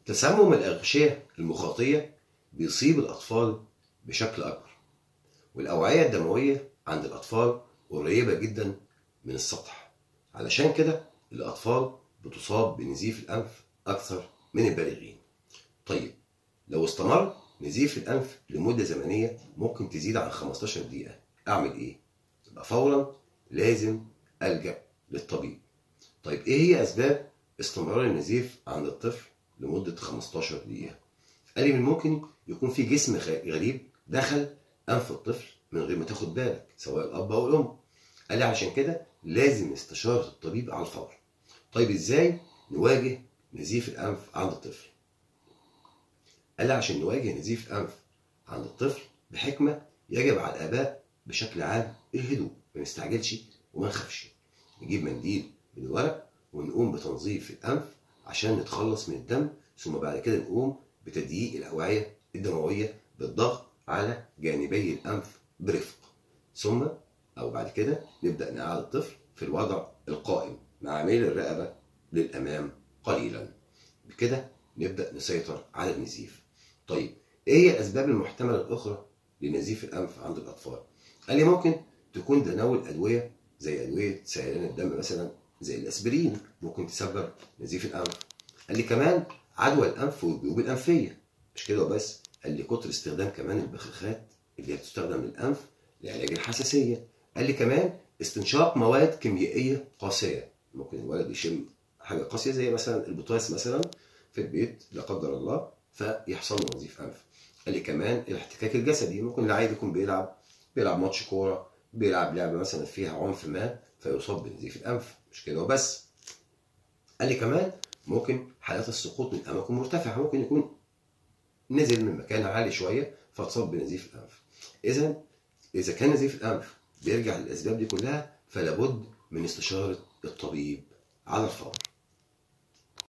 تسمم الأغشية المخاطية بيصيب الأطفال بشكل أكبر والأوعية الدموية عند الأطفال قريبة جدا من السطح علشان كده الأطفال بتصاب بنزيف الأنف أكثر من البالغين طيب لو استمر نزيف الأنف لمدة زمنية ممكن تزيد عن 15 دقيقة أعمل إيه؟ يبقى فورا لازم ألجأ للطبيب طيب إيه هي أسباب استمرار النزيف عند الطفل لمدة 15 دقيقة؟ قال لي من ممكن يكون في جسم غريب دخل أنف الطفل من غير ما تاخد بالك سواء الأب أو الأم قال لي عشان كده لازم استشارة الطبيب على الفور طيب إزاي نواجه نزيف الأنف عند الطفل؟ قال لي عشان نواجه نزيف أنف عند الطفل بحكمة يجب على الآباء بشكل عام الهدوء ما نستعجلش وما نخافش نجيب منديل من الورق ونقوم بتنظيف الأنف عشان نتخلص من الدم ثم بعد كده نقوم بتضييق الأوعية الدموية بالضغط على جانبي الأنف برفق ثم أو بعد كده نبدأ نقعد الطفل في الوضع القائم مع ميل الرقبة للأمام قليلا بكده نبدأ نسيطر على النزيف طيب ايه هي الاسباب المحتمله الاخرى لنزيف الانف عند الاطفال قال لي ممكن تكون تناول ادويه زي ادويه سيلان الدم مثلا زي الاسبرين ممكن تسبب نزيف الانف قال لي كمان عدوى الانف والجيوب الانفيه مش كده وبس قال لي كتر استخدام كمان البخاخات اللي بتستخدم للانف لعلاج الحساسيه قال لي كمان استنشاق مواد كيميائيه قاسيه ممكن الولد يشم حاجه قاسيه زي مثلا البوتاس مثلا في البيت لا قدر الله فيحصل له نزيف انف قال لي كمان الاحتكاك الجسدي ممكن العيل يكون بيلعب بيلعب ماتش كوره بيلعب لعبه مثلا فيها عنف ما فيصاب بنزيف الانف مش كده وبس قال لي كمان ممكن حالات السقوط من اماكن مرتفعه ممكن يكون نزل من مكان عالي شويه فاتصاب بنزيف الانف اذا اذا كان نزيف الانف بيرجع للاسباب دي كلها فلا بد من استشاره الطبيب على الفور